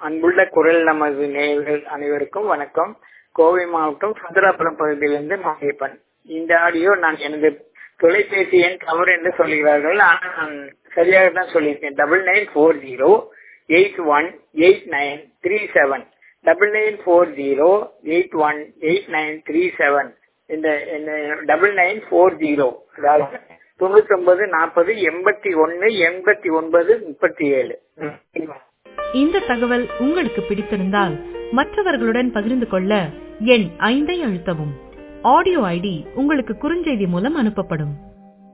அன்புள்ள குரல் நமது நேயர்கள் அனைவருக்கும் வணக்கம் கோவை மாவட்டம் சுந்தராபுரம் பகுதியிலிருந்து மாரியப்பன் இந்த ஆடியோ நான் எனது தொலைபேசி எண் தவறு என்று சொல்கிறார்கள் ஆனால் நான் சரியாக தான் சொல்லியிருக்கேன் double nine four zero eight one eight nine three seven double nine four zero eight one eight nine three seven இந்த டபுள் நைன் ஃபோர் ஜீரோ அதாவது தொண்ணூத்தி ஒன்பது நாற்பது எண்பத்தி ஒன்னு எண்பத்தி ஒன்பது முப்பத்தி ஏழு இந்த தகவல் உங்களுக்கு பிடித்திருந்தால் மற்றவர்களுடன் பகிர்ந்து கொள்ள எண் ஐந்தை அழுத்தவும் ஆடியோ ஐடி உங்களுக்கு குறுஞ்செய்தி மூலம் அனுப்பப்படும்